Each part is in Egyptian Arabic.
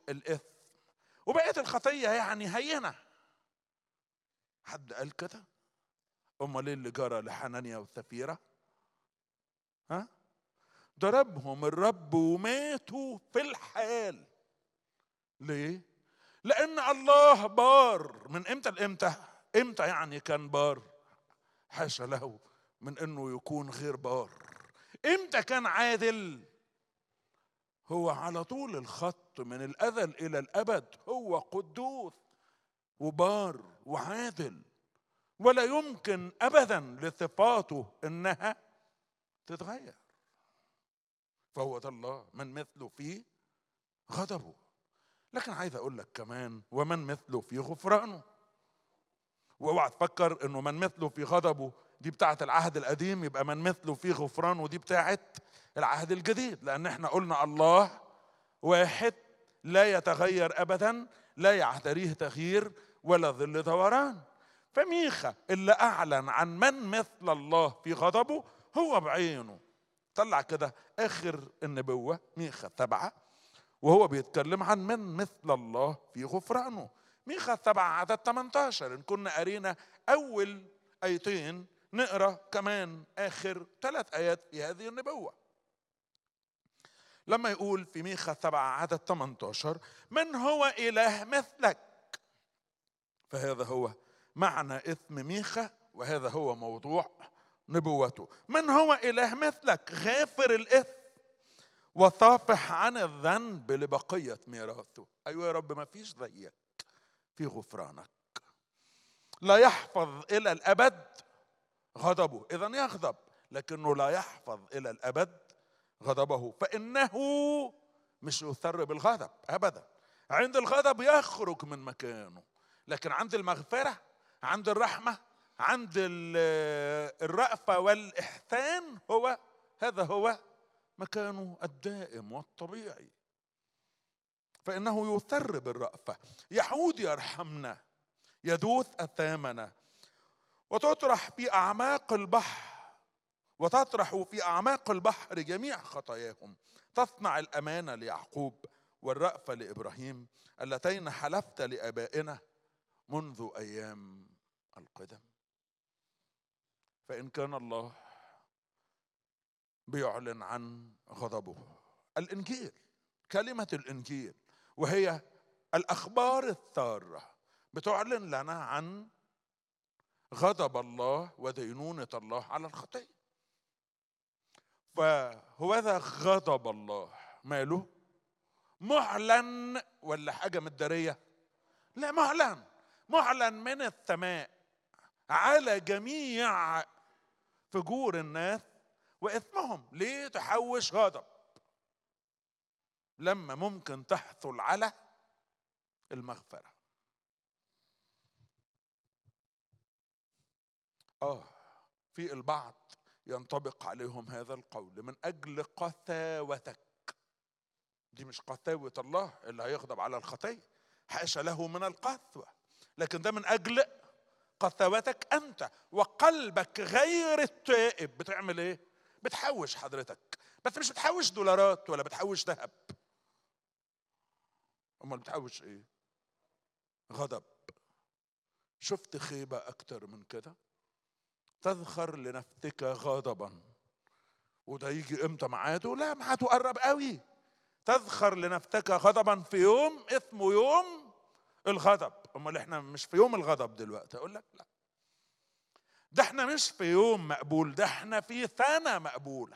الاثم وبقيه الخطيه يعني هينه حد قال كده امال ايه اللي جرى لحنانيا وسفيره ها ضربهم الرب وماتوا في الحال ليه لان الله بار من امتى لامتى امتى يعني كان بار حاشا له من انه يكون غير بار امتى كان عادل هو على طول الخط من الازل الى الابد هو قدوس وبار وعادل ولا يمكن ابدا لصفاته انها تتغير فهو ده الله من مثله في غضبه لكن عايز اقول لك كمان ومن مثله في غفرانه واوعى تفكر انه من مثله في غضبه دي بتاعه العهد القديم يبقى من مثله في غفرانه دي بتاعه العهد الجديد لان احنا قلنا الله واحد لا يتغير ابدا لا يعتريه تغيير ولا ظل دوران فميخا اللي اعلن عن من مثل الله في غضبه هو بعينه طلع كده اخر النبوه ميخا سبعه وهو بيتكلم عن من مثل الله في غفرانه ميخا سبعة عدد 18 إن كنا قرينا أول آيتين نقرأ كمان آخر ثلاث آيات في هذه النبوة لما يقول في ميخا سبعة عدد 18 من هو إله مثلك فهذا هو معنى اسم ميخا وهذا هو موضوع نبوته من هو إله مثلك غافر الإثم وصافح عن الذنب لبقية ميراثه أيوة يا رب ما فيش زيك في غفرانك لا يحفظ إلى الأبد غضبه إذا يغضب لكنه لا يحفظ إلى الأبد غضبه فإنه مش يثر بالغضب أبدا عند الغضب يخرج من مكانه لكن عند المغفرة عند الرحمة عند الرأفة والإحسان هو هذا هو مكانه الدائم والطبيعي فإنه يثر بالرأفة يعود يرحمنا يدوث أثامنا وتطرح في أعماق البحر وتطرح في أعماق البحر جميع خطاياهم تصنع الأمانة ليعقوب والرأفة لإبراهيم اللتين حلفت لآبائنا منذ أيام القدم فإن كان الله بيعلن عن غضبه الإنجيل كلمة الإنجيل وهي الأخبار السارة بتعلن لنا عن غضب الله ودينونة الله على الخطية فهذا غضب الله ماله معلن ولا حاجة مدارية لا معلن معلن من السماء على جميع فجور الناس واثمهم ليه تحوش غضب لما ممكن تحصل على المغفرة اه في البعض ينطبق عليهم هذا القول من اجل قساوتك دي مش قساوة الله اللي هيغضب على الخطية حاشا له من القسوة لكن ده من اجل قساوتك انت وقلبك غير التائب بتعمل ايه بتحوش حضرتك بس مش بتحوش دولارات ولا بتحوش ذهب امال بتحوش ايه غضب شفت خيبة اكتر من كده تذخر لنفسك غضبا وده يجي امتى ميعاده لا ميعاده قرب قوي تذخر لنفسك غضبا في يوم اسمه يوم الغضب امال احنا مش في يوم الغضب دلوقتي اقول لك لا ده احنا مش في يوم مقبول ده احنا في سنة مقبولة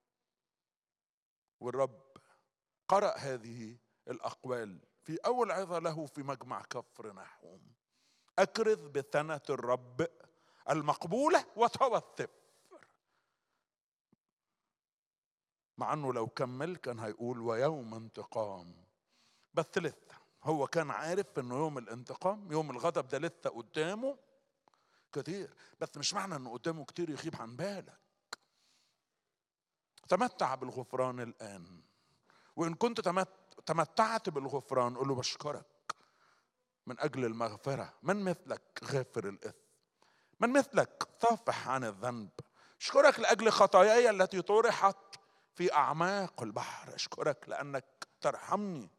والرب قرأ هذه الأقوال في أول عظة له في مجمع كفر نحوم أكرز بسنة الرب المقبولة وتوثب مع أنه لو كمل كان هيقول ويوم انتقام بس لسه هو كان عارف انه يوم الانتقام يوم الغضب ده لسه قدامه كتير بس مش معنى انه قدامه كتير يخيب عن بالك تمتع بالغفران الان وان كنت تمتعت بالغفران قل له بشكرك من اجل المغفره من مثلك غافر الاثم من مثلك صافح عن الذنب اشكرك لاجل خطاياي التي طرحت في اعماق البحر اشكرك لانك ترحمني